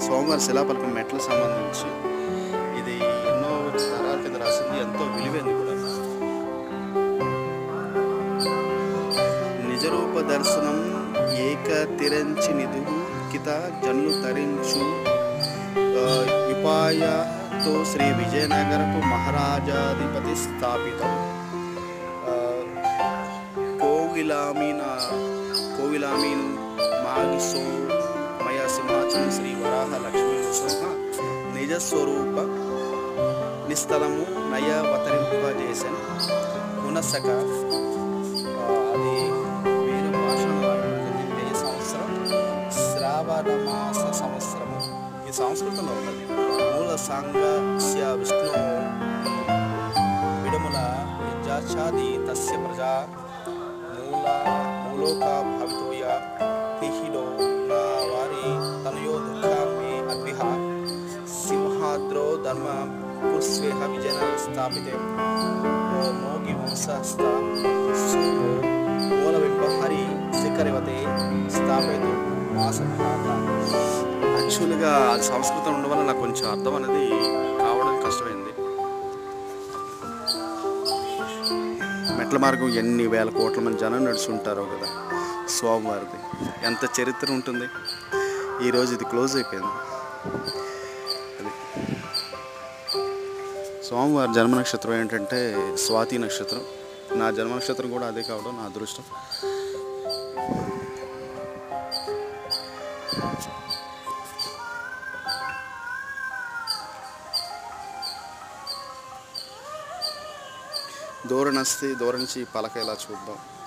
సోమవారి శిలాపలకం మెట్లకు సంబంధించి ఇది ఎన్నో తరాల కింద రాసింది ఎంతో విలువైంది కూడా నిజరూప దర్శనం ఏక తిరంచి నిధు కిత జన్ను తరించు ఆ, విపాయతో శ్రీ విజయనగరపు మహారాజాధిపతి స్థాపితం ఆ, కోవిలామీన కోవిలామీను మాగిసో మయ సింహాచలం శ్రీ వరాహ లక్ష్మీ నృసింహ నిజస్వరూప నిస్థలము నయ అవతరింపజేసెను మునసక ఆ, అది వేరు భాషలో ఉంటుంది ఈ సంవత్సరం శ్రావణ మాస సంవత్సరము ఈ సంస్కృతంలో ఉన్నది మూల సాంగస్య విష్ణు విడముల యజాచాది తస్య ప్రజా మూల మూలోకా భవితోయ తిహిడో నా వారి తనయో దుఃఖాన్ని అద్విహ సింహాద్రో ధర్మ కుస్వేహ విజయ స్థాపితే మోగి వంశస్థ సూమో మూలబింబ హరి శిఖరివతే స్థాపయతు మాసభాత యాక్చువల్గా అది సంస్కృతం ఉండడం వల్ల నాకు కొంచెం అర్థం అనేది కావడం కష్టమైంది మెట్ల మార్గం ఎన్ని వేల కోట్ల మంది జనం నడుచుంటారో కదా స్వామివారిది ఎంత చరిత్ర ఉంటుంది ఈరోజు ఇది క్లోజ్ అయిపోయింది అది స్వామివారి జన్మ నక్షత్రం ఏంటంటే స్వాతి నక్షత్రం నా జన్మ నక్షత్రం కూడా అదే కావడం నా అదృష్టం దూరం వస్తే దూరం నుంచి పలక ఇలా చూద్దాం